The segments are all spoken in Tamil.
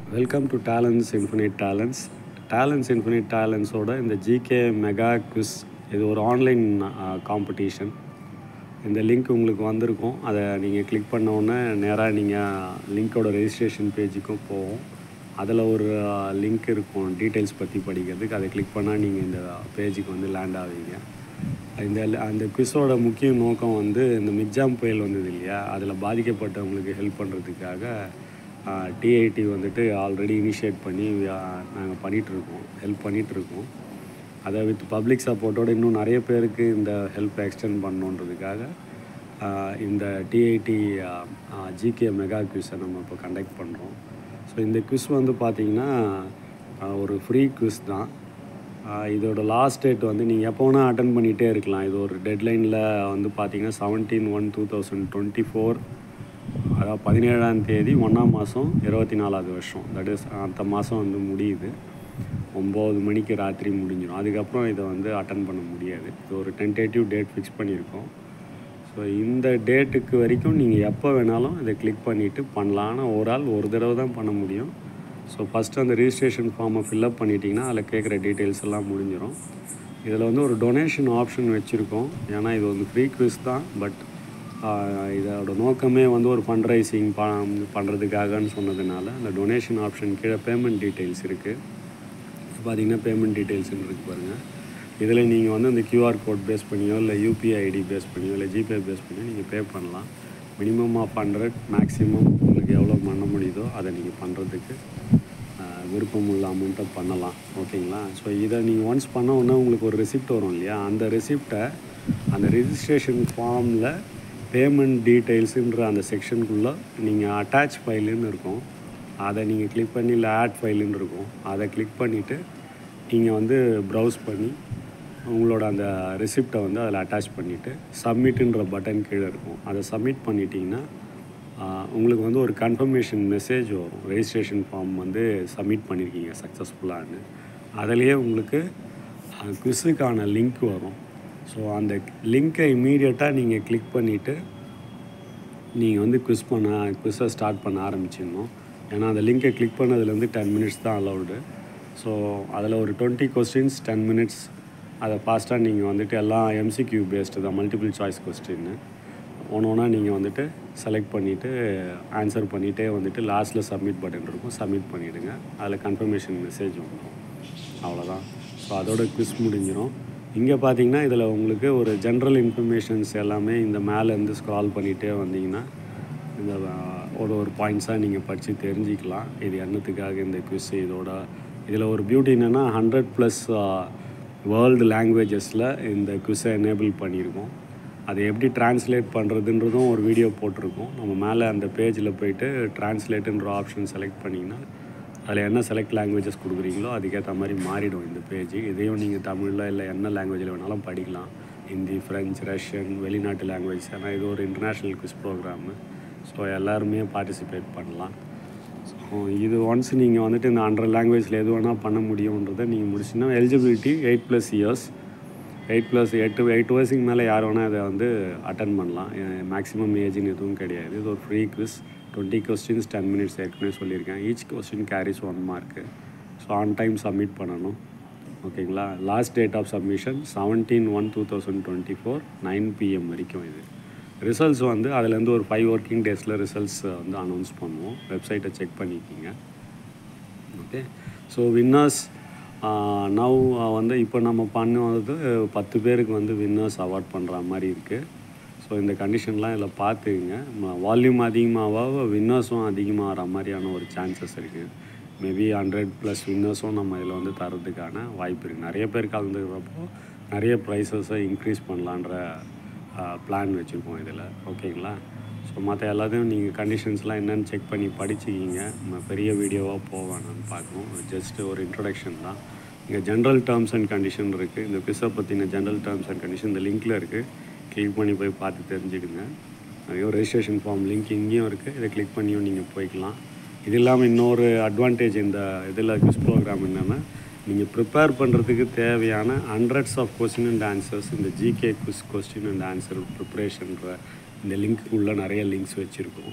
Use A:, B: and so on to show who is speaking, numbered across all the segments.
A: welcome to talents infinite talents talents infinite டேலண்ட்ஸோட இந்த ஜிகே மெகா குவிஸ் இது ஒரு ஆன்லைன் காம்படிஷன் இந்த லிங்க் உங்களுக்கு வந்திருக்கும் அதை நீங்கள் கிளிக் பண்ண உடனே நேராக நீங்கள் லிங்க்கோட ரெஜிஸ்ட்ரேஷன் பேஜுக்கும் போவோம் அதில் ஒரு லிங்க் இருக்கும் டீட்டெயில்ஸ் பற்றி படிக்கிறதுக்கு அதை கிளிக் பண்ணால் நீங்கள் இந்த பேஜுக்கு வந்து லேண்ட் ஆவீங்க இந்த அந்த குவிஸோட முக்கிய நோக்கம் வந்து இந்த மிக்ஜாம் புயல் வந்தது இல்லையா அதில் பாதிக்கப்பட்டவங்களுக்கு ஹெல்ப் பண்ணுறதுக்காக டிஐடி வந்துட்டு ஆல்ரெடி இனிஷியேட் பண்ணி நாங்கள் பண்ணிகிட்ருக்கோம் ஹெல்ப் பண்ணிகிட்ருக்கோம் அதை வித் பப்ளிக் சப்போர்ட்டோட இன்னும் நிறைய பேருக்கு இந்த ஹெல்ப் எக்ஸ்டெண்ட் பண்ணணுன்றதுக்காக இந்த டிஐடி ஜிகே மெகா குவிஸை நம்ம இப்போ கண்டக்ட் பண்ணுறோம் ஸோ இந்த குவிஸ் வந்து பார்த்திங்கன்னா ஒரு ஃப்ரீ குவிஸ் தான் இதோட லாஸ்ட் டேட் வந்து நீங்கள் எப்போ வேணால் அட்டன் பண்ணிகிட்டே இருக்கலாம் இது ஒரு டெட்லைனில் வந்து பார்த்தீங்கன்னா seventeen one two thousand twenty four அதாவது பதினேழாம் தேதி ஒன்றாம் மாதம் இருபத்தி நாலாவது வருஷம் தட் இஸ் அந்த மாதம் வந்து முடியுது ஒம்பது மணிக்கு ராத்திரி முடிஞ்சிடும் அதுக்கப்புறம் இதை வந்து அட்டன் பண்ண முடியாது இது ஒரு டென்டேட்டிவ் டேட் ஃபிக்ஸ் பண்ணியிருக்கோம் ஸோ இந்த டேட்டுக்கு வரைக்கும் நீங்கள் எப்போ வேணாலும் இதை கிளிக் பண்ணிவிட்டு பண்ணலாம் ஆனால் ஒரு ஆள் ஒரு தடவை தான் பண்ண முடியும் ஸோ ஃபஸ்ட்டு அந்த ரிஜிஸ்ட்ரேஷன் ஃபார்மை ஃபில்அப் பண்ணிட்டீங்கன்னா அதில் கேட்குற டீட்டெயில்ஸ் எல்லாம் முடிஞ்சிடும் இதில் வந்து ஒரு டொனேஷன் ஆப்ஷன் வச்சுருக்கோம் ஏன்னா இது வந்து ஃப்ரீ குவிஸ் தான் பட் இதோட நோக்கமே வந்து ஒரு ஃபண்ட் ரைசிங் ப பண்ணுறதுக்காகன்னு சொன்னதுனால அந்த டொனேஷன் ஆப்ஷன் கீழே பேமெண்ட் டீட்டெயில்ஸ் இருக்குது பார்த்தீங்கன்னா பேமெண்ட் டீட்டெயில்ஸ்னு இருக்குது பாருங்கள் இதில் நீங்கள் வந்து அந்த கியூஆர் கோட் பேஸ் பண்ணியோ இல்லை யூபிஐ ஐடி பேஸ் பண்ணியோ இல்லை ஜிபே பேஸ் பண்ணியோ நீங்கள் பே பண்ணலாம் மினிமம் ஆஃப் ஹண்ட்ரட் மேக்ஸிமம் உங்களுக்கு எவ்வளோ பண்ண முடியுதோ அதை நீங்கள் பண்ணுறதுக்கு விருப்பம் உள்ள அமௌண்ட்டை பண்ணலாம் ஓகேங்களா ஸோ இதை நீங்கள் ஒன்ஸ் பண்ண உடனே உங்களுக்கு ஒரு ரெசிப்ட் வரும் இல்லையா அந்த ரெசிப்டை அந்த ரிஜிஸ்ட்ரேஷன் ஃபார்மில் பேமெண்ட் டீட்டெயில்ஸுன்ற அந்த செக்ஷனுக்குள்ளே நீங்கள் அட்டாச் ஃபைலுன்னு இருக்கும் அதை நீங்கள் கிளிக் பண்ணி இல்லை ஆட் ஃபைலுன்னு இருக்கும் அதை கிளிக் பண்ணிவிட்டு நீங்கள் வந்து ப்ரௌஸ் பண்ணி உங்களோட அந்த ரெசிப்டை வந்து அதில் அட்டாச் பண்ணிவிட்டு சப்மிட்டுன்ற பட்டன் கீழே இருக்கும் அதை சப்மிட் பண்ணிட்டீங்கன்னா உங்களுக்கு வந்து ஒரு கன்ஃபர்மேஷன் மெசேஜ் வரும் ரெஜிஸ்ட்ரேஷன் ஃபார்ம் வந்து சப்மிட் பண்ணியிருக்கீங்க சக்ஸஸ்ஃபுல்லான்னு அதிலேயே உங்களுக்கு குவிஸுக்கான லிங்க் வரும் ஸோ அந்த லிங்க்கை இமீடியட்டாக நீங்கள் கிளிக் பண்ணிவிட்டு நீங்கள் வந்து குவிஸ் பண்ண குவிஸை ஸ்டார்ட் பண்ண ஆரம்பிச்சிடணும் ஏன்னா அந்த லிங்க்கை கிளிக் பண்ணதுலேருந்து டென் மினிட்ஸ் தான் அலௌடு ஸோ அதில் ஒரு டுவெண்ட்டி கொஸ்டின்ஸ் டென் மினிட்ஸ் அதை ஃபாஸ்ட்டாக நீங்கள் வந்துட்டு எல்லாம் எம்சிக்யூ பேஸ்டு தான் மல்டிபிள் சாய்ஸ் கொஸ்டின்னு ஒன்று ஒன்றா நீங்கள் வந்துட்டு செலக்ட் பண்ணிவிட்டு ஆன்சர் பண்ணிகிட்டே வந்துட்டு லாஸ்ட்டில் சப்மிட் பட்டன் இருக்கும் சப்மிட் பண்ணிவிடுங்க அதில் கன்ஃபர்மேஷன் மெசேஜ் வந்துடும் அவ்வளோதான் ஸோ அதோட குவிஸ் முடிஞ்சிடும் இங்கே பார்த்தீங்கன்னா இதில் உங்களுக்கு ஒரு ஜென்ரல் இன்ஃபர்மேஷன்ஸ் எல்லாமே இந்த மேலேருந்து ஸ்க்ரால் பண்ணிகிட்டே வந்தீங்கன்னா இந்த ஒரு ஒரு பாயிண்ட்ஸாக நீங்கள் படித்து தெரிஞ்சிக்கலாம் இது என்னத்துக்காக இந்த குவிஸ் இதோட இதில் ஒரு பியூட்டி என்னென்னா ஹண்ட்ரட் ப்ளஸ் வேர்ல்டு லாங்குவேஜஸில் இந்த குவிஸை எனேபிள் பண்ணியிருக்கோம் அதை எப்படி டிரான்ஸ்லேட் பண்ணுறதுன்றதும் ஒரு வீடியோ போட்டிருக்கோம் நம்ம மேலே அந்த பேஜில் போயிட்டு டிரான்ஸ்லேட்டுன்ற ஆப்ஷன் செலக்ட் பண்ணிங்கன்னா அதில் என்ன செலக்ட் லாங்குவேஜஸ் கொடுக்குறீங்களோ அதுக்கேற்ற மாதிரி மாறிடும் இந்த பேஜ் இதையும் நீங்கள் தமிழில் இல்லை என்ன லாங்குவேஜில் வேணாலும் படிக்கலாம் ஹிந்தி ஃப்ரெஞ்ச் ரஷ்யன் வெளிநாட்டு லாங்குவேஜ் ஏன்னா இது ஒரு இன்டர்நேஷ்னல் குவிஸ் ப்ரோக்ராமு ஸோ எல்லாருமே பார்ட்டிசிபேட் பண்ணலாம் ஸோ இது ஒன்ஸ் நீங்கள் வந்துட்டு இந்த ஹண்ட்ரட் லாங்குவேஜில் எது வேணால் பண்ண முடியுன்றதை நீங்கள் முடிச்சுன்னா eligibility eight plus years eight plus எட்டு எயிட் வயசுக்கு மேலே யார் வேணால் இதை வந்து அட்டன் பண்ணலாம் மேக்ஸிமம் ஏஜ்னு எதுவும் கிடையாது இது ஒரு free quiz twenty questions ten minutes ஏற்கனவே சொல்லியிருக்கேன் each question carries one mark so on time submit பண்ணணும் ஓகேங்களா last date of submission seventeen one two thousand twenty four nine PM வரைக்கும் இது ரிசல்ட்ஸ் வந்து அதுலேருந்து ஒரு ஃபைவ் ஒர்க்கிங் டேஸில் ரிசல்ட்ஸ் வந்து அனௌன்ஸ் பண்ணுவோம் வெப்சைட்டை செக் பண்ணிக்கிங்க ஓகே ஸோ வின்னர்ஸ் நவ் வந்து இப்போ நம்ம பண்ணுவது பத்து பேருக்கு வந்து வின்னர்ஸ் அவார்ட் பண்ணுற மாதிரி இருக்குது ஸோ இந்த கண்டிஷன்லாம் இதில் பார்த்துக்குங்க வால்யூம் அதிகமாக வின்னர்ஸும் அதிகமாகிற மாதிரியான ஒரு சான்சஸ் இருக்குது மேபி ஹண்ட்ரட் ப்ளஸ் வின்னர்ஸும் நம்ம இதில் வந்து தரதுக்கான வாய்ப்பு இருக்குது நிறைய பேர் கலந்துக்கிறப்போ நிறைய ப்ரைஸஸை இன்க்ரீஸ் பண்ணலான்ற பிளான் வச்சுருக்கோம் இதில் ஓகேங்களா ஸோ மற்ற எல்லாத்தையும் நீங்கள் கண்டிஷன்ஸ்லாம் என்னென்னு செக் பண்ணி படிச்சுக்கிங்க நம்ம பெரிய வீடியோவாக போவேணான்னு பார்க்கணும் ஜஸ்ட் ஒரு இன்ட்ரொடக்ஷன் தான் இங்கே ஜென்ரல் டேர்ம்ஸ் அண்ட் கண்டிஷன் இருக்குது இந்த பிஸை பற்றின ஜென்ரல் டேர்ம்ஸ் அண்ட் கண்டிஷன் இந்த லிங்க்கில் இருக்குது கிளிக் பண்ணி போய் பார்த்து தெரிஞ்சுக்குங்க நிறைய ரெஜிஸ்ட்ரேஷன் ஃபார்ம் லிங்க் இங்கேயும் இருக்குது இதை கிளிக் பண்ணியும் நீங்கள் போய்க்கலாம் இது இல்லாமல் இன்னொரு அட்வான்டேஜ் இந்த இதில் குவிஸ் ப்ரோக்ராம் என்னென்னா நீங்கள் ப்ரிப்பேர் பண்ணுறதுக்கு தேவையான hundreds of question and answers இந்த GK quiz question and answer ப்ரிப்ரேஷன்ற இந்த லிங்க்குள்ளே நிறைய லிங்க்ஸ் வச்சுருக்கோம் ஸோ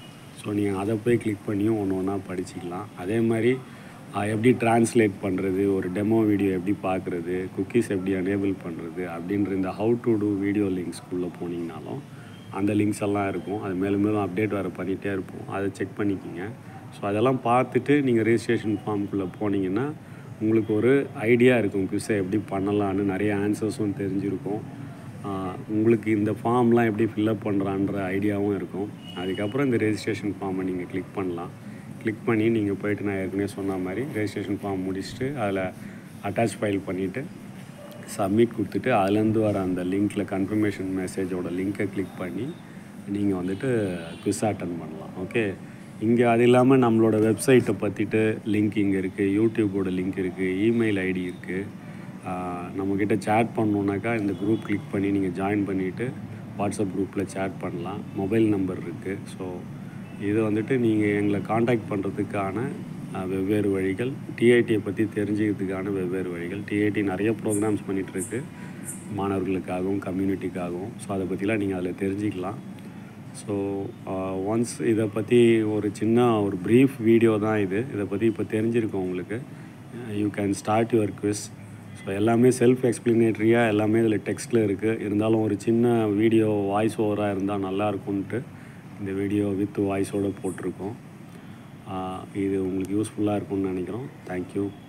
A: ஸோ நீங்கள் அதை போய் கிளிக் பண்ணியும் ஒன்று ஒன்றா படிச்சுக்கலாம் அதே மாதிரி ஆஹ், எப்படி டிரான்ஸ்லேட் பண்ணுறது ஒரு டெமோ வீடியோ எப்படி பார்க்குறது குக்கீஸ் எப்படி எனேபிள் பண்ணுறது அப்படின்ற இந்த ஹவு டு டூ வீடியோ லிங்க்ஸ்குள்ளே போனீங்கனாலும் அந்த லிங்க்ஸ் எல்லாம் இருக்கும் அது மேலும் மேலும் அப்டேட் வர பண்ணிகிட்டே இருப்போம் அதை செக் பண்ணிக்கிங்க ஸோ அதெல்லாம் பார்த்துட்டு நீங்கள் ரெஜிஸ்ட்ரேஷன் ஃபார்முக்குள்ளே போனீங்கன்னா உங்களுக்கு ஒரு ஐடியா இருக்கும் குவிஸை எப்படி பண்ணலான்னு நிறைய ஆன்சர்ஸும் தெரிஞ்சிருக்கும் ஆஹ் உங்களுக்கு இந்த ஃபார்ம்லாம் எப்படி ஃபில்அப் பண்ணுறான்ற ஐடியாவும் இருக்கும் அதுக்கப்புறம் இந்த ரெஜிஸ்ட்ரேஷன் ஃபார்மை நீங்கள் கிளிக் பண்ணலாம் கிளிக் பண்ணி நீங்கள் போயிட்டு நான் ஏற்கனவே சொன்ன மாதிரி ரெஜிஸ்ட்ரேஷன் ஃபார்ம் முடிச்சுட்டு அதில் அட்டாச் ஃபைல் பண்ணிவிட்டு சப்மிட் கொடுத்துட்டு அதுலேருந்து வர அந்த லிங்க்கில் கன்ஃபர்மேஷன் மெசேஜோட லிங்க்கை கிளிக் பண்ணி நீங்கள் வந்துட்டு குவிஸ் அட்டன் பண்ணலாம் ஓகே இங்கே அது இல்லாமல் நம்மளோட வெப்சைட்டை பற்றிட்டு லிங்க் இங்கே இருக்குது யூடியூபோட லிங்க் இருக்குது இமெயில் ஐடி இருக்குது நம்மக்கிட்ட சேட் பண்ணணுன்னாக்கா இந்த குரூப் கிளிக் பண்ணி நீங்கள் ஜாயின் பண்ணிவிட்டு வாட்ஸ்அப் குரூப்பில் சேட் பண்ணலாம் மொபைல் நம்பர் இருக்குது ஸோ இது வந்துட்டு நீங்கள் எங்களை காண்டாக்ட் பண்ணுறதுக்கான அஹ், வெவ்வேறு வழிகள் டிஐடியை பற்றி தெரிஞ்சுக்கிறதுக்கான வெவ்வேறு வழிகள் டிஐடி நிறைய ப்ரோக்ராம்ஸ் பண்ணிகிட்ருக்கு மாணவர்களுக்காகவும் கம்யூனிட்டிக்காகவும் ஸோ அதை பற்றிலாம் நீங்கள் அதில் தெரிஞ்சுக்கலாம் ஸோ ஒன்ஸ் இதை பற்றி ஒரு சின்ன ஒரு ப்ரீஃப் வீடியோ தான் இது இதை பற்றி இப்போ தெரிஞ்சிருக்கும் உங்களுக்கு you can start your quiz so எல்லாமே செல்ஃப் எக்ஸ்பிளனேட்ரியாக எல்லாமே இதில் டெக்ஸ்ட்டில் இருக்குது இருந்தாலும் ஒரு சின்ன வீடியோ வாய்ஸ் ஓவராக இருந்தால் நல்லா இருக்கும்ன்ட்டு இந்த வீடியோ வித் வாய்ஸோடு போட்டிருக்கோம் ஆஹ் இது உங்களுக்கு யூஸ்ஃபுல்லாக இருக்கும்னு நினைக்கிறோம் தேங்க்யூ